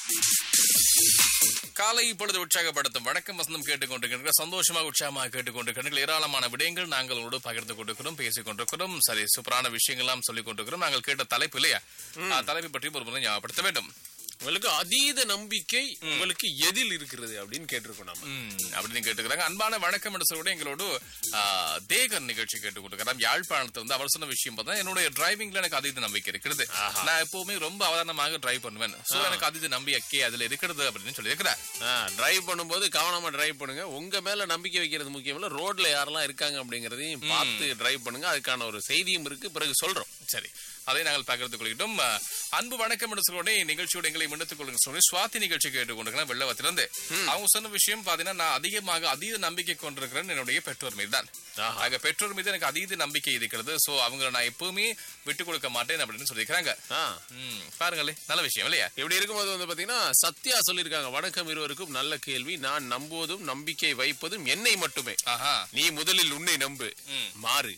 காலை இப்பொழுது உற்சாகப்படுத்தும் வணக்கம் வசந்தம் கேட்டுக்கொண்டிருக்கிற சந்தோஷமாக உற்சாகமாக கேட்டுக்கொண்டிருக்கிற ஏராளமான விடயங்கள் நாங்கள் உங்களோடு பகிர்ந்து கொண்டிருக்கிறோம் பேசிக் கொண்டிருக்கிறோம் சரி சூப்பரான விஷயங்கள்லாம் சொல்லிக் கொண்டிருக்கிறோம் நாங்கள் கேட்ட தலைப்பு இல்லையா ஆ, தலைப்பை பற்றி ஒரு முறை ஞாபகப்படுத்த வேண்டும் உங்களுக்கு அதீத நம்பிக்கை உங்களுக்கு எதில் இருக்கிறது அப்படின்னு கேட்டிருக்கோம் நம்ம ம், அப்படின்னு கேட்டுக்கிறாங்க அன்பான வணக்கம் என்று சொல்லி எங்களோடு ஆ, தேகர் நிகழ்ச்சி கேட்டுக்கொண்டிருக்கிறோம் யாழ்ப்பாணத்துல வந்து அவர் சொன்ன விஷயம் பார்த்தா என்னுடைய டிரைவிங்ல எனக்கு அதீத நம்பிக்கை இருக்கிறது நான் எப்பவுமே ரொம்ப அவதானமாக டிரைவ் பண்ணுவேன் சோ எனக்கு அதீத நம்பிக்கை அதுல இருக்கிறது அப்படின்னு சொல்லி இருக்கிறேன் டிரைவ் பண்ணும்போது கவனமா டிரைவ் பண்ணுங்க உங்க மேல நம்பிக்கை வைக்கிறது முக்கியம் இல்ல ரோட்ல யாரெல்லாம் இருக்காங்க அப்படிங்கறதையும் பார்த்து டிரைவ் பண்ணுங்க அதுக்கான ஒரு செய்தியும் இருக்கு பிறகு சொல்றோம் சரி அதை நாங்கள் பகிர்ந்து கொள்கிட்டோம் அஹ், அன்பு வணக்கம் என்று சொல்லி நிகழ்ச்சியோட எங்களை முன்னெடுத்துக் கொள்ளுங்க சொல்லி சுவாதி நிகழ்ச்சி கேட்டுக்கொண்டிருக்கிறேன் வெள்ளவத்திலிருந்து அவங்க சொன்ன விஷயம் பாத்தீங்கன்னா நான் அதிகமாக அதீத நம்பிக்கை கொண்டிருக்கிறேன் என்னுடைய பெற்றோர் மீது தான் ஆஹா. ஆக பெற்றோர் மீது எனக்கு அதீத நம்பிக்கை இருக்கிறது சோ அவங்கள நான் எப்பவுமே விட்டு கொடுக்க மாட்டேன் அப்படின்னு சொல்லியிருக்கிறாங்க ஆ. ம், பாருங்களே நல்ல விஷயம் இல்லையா இப்படி இருக்கும்போது வந்து பாத்தீங்கன்னா சத்யா சொல்லியிருக்காங்க வணக்கம் இருவருக்கும் நல்ல கேள்வி நான் நம்புவதும் நம்பிக்கை வைப்பதும் என்னை மட்டுமே ஆஹா நீ முதலில் உன்னை நம்பு மாறு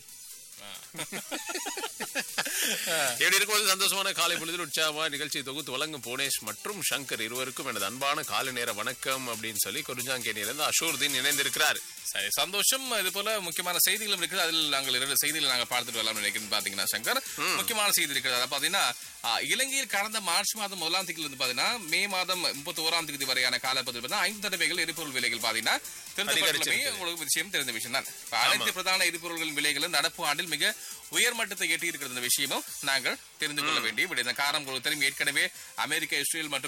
எப்படி இருக்கும்போது சந்தோஷமான காலை பொழுதில் உற்சாகமா நிகழ்ச்சியை தொகுத்து வழங்கும் புவனேஷ் மற்றும் சங்கர் இருவருக்கும் எனது அன்பான காலை நேர வணக்கம் அப்படின்னு சொல்லி குறிஞ்சாங்கேணியிலிருந்து அஷூர்தீன் இணைந்திருக்கிறார் சரி சந்தோஷம் இது போல முக்கியமான செய்திகளும் இருக்குது அதில் நாங்கள் இரண்டு செய்திகளை நாங்கள் பார்த்துட்டு வரலாம் நினைக்கிறேன் பாத்தீங்கன்னா சங்கர் முக்கியமான செய்தி இருக்கிறது அதாவது பாத்தீங்கன்னா ஆ, இலங்கையில் கடந்த மார்ச் மாதம் முதலாம் தேதியில இருந்து பாத்தீங்கன்னா மே மாதம் முப்பத்தி ஓராம் தேதி வரையான காலப்பகுதியில் பார்த்தீங்கன்னா ஐந்து தடவைகள் எரிபொருள் விலைகள் பாத்தீங்கன்னா திருத்தப்பட்டுள்ளமை அதிகரிச்சிருக்கு. உங்களுக்கு விஷயம் தெரிந்த விஷயம் தான் இப்ப அனைத்து பிரதான எரிபொருள்களின் விலைகளும் நடப்பு ஆண்டில் மிக உயர்மட்டத்தை எட்டி இருக்கிற விஷயமும் நாங்கள் தெரிந்து கொள்ள வேண்டிய விடயம். இந்த காரணம் உங்களுக்கு தெரியும் ஏற்கனவே அமெரிக்கா இஸ்ரேல் மற்றும்